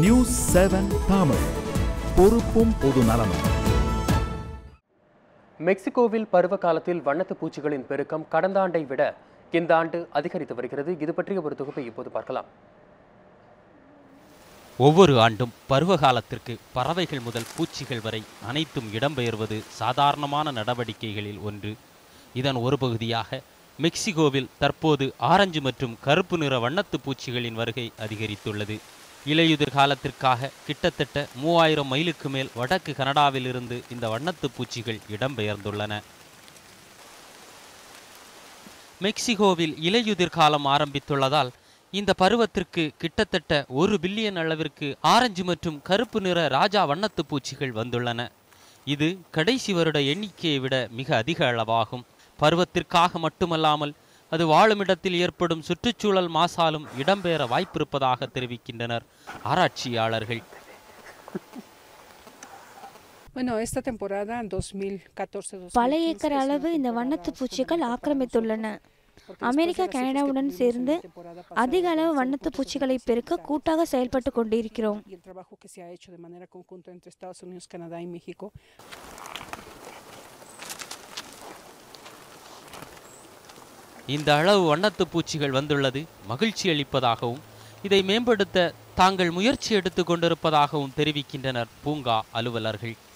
news seven Tamil பொறுப்பும் பொது நலமும் மெக்சிகோவில் பருவ காலத்தில் வண்ணத்து பூச்சிகளின் பெருக்கம் கடந்த ஆண்டை விட இந்த ஆண்டு அதிகரித்து வருகிறது இது பற்றிய ஒரு தொகுப்பை இப்போது பார்க்கலாம் ஒவ்வொரு ஆண்டும் பருவகாலத்திற்கு பறவைகள் முதல் பூச்சிகள் வரை அனைத்தும் இடம்பெயர்வது சாதாரணமான நடவடிக்கைகளில் ஒன்று இதன் ஒரு பகுதியாக மெக்சிகோவில் தற்போது ஆரஞ்சு மற்றும் கருப்பு நிற வண்ணத்து பூச்சிகளின் வருகை அதிகரித்துள்ளது இலையுதிர் காலத்திற்காக கிட்டத்தட்ட மூவாயிரம் மைலுக்கு மேல் வடக்கு கனடாவிலிருந்து இந்த வண்ணத்து பூச்சிகள் இடம்பெயர்ந்துள்ளன மெக்சிகோவில் இலையுதிர் காலம் ஆரம்பித்துள்ளதால் இந்த பருவத்திற்கு கிட்டத்தட்ட ஒரு பில்லியன் அளவிற்கு ஆரஞ்சு மற்றும் கருப்பு நிற ராஜா வண்ணத்து பூச்சிகள் வந்துள்ளன இது கடைசி வருட எண்ணிக்கையை விட மிக அதிக அளவாகும் பருவத்திற்காக மட்டுமல்லாமல் அது வாழுமிடத்தில் ஏற்படும் சுற்றுச்சூழல் மாசாலும் இடம்பெயர வாய்ப்பிருப்பதாக தெரிவிக்கின்றனர் ஆராய்ச்சியாளர்கள் Bueno, esta temporada 2014 பல ஏக்கர் அளவு இந்த வண்ணத்து பூச்சிகள் ஆக்கிரமித்துள்ளன அமெரிக்கா கனடாவுடன் சேர்ந்து அதிக அளவு வண்ணத்து பூச்சிகளை பெருக்க கூட்டாக செயல்பட்டு கொண்டிருக்கிறோம் y el trabajo que se ha hecho de manera conjunta entre Estados Unidos, Canadá y México இந்த அளவு வண்ணத்து பூச்சிகள் வந்துள்ளது மகிழ்ச்சி அளிப்பதாகவும் இதை மேம்படுத்த தாங்கள் முயற்சி எடுத்து கொண்டிருப்பதாகவும் தெரிவிக்கின்றனர் பூங்கா அலுவலர்கள்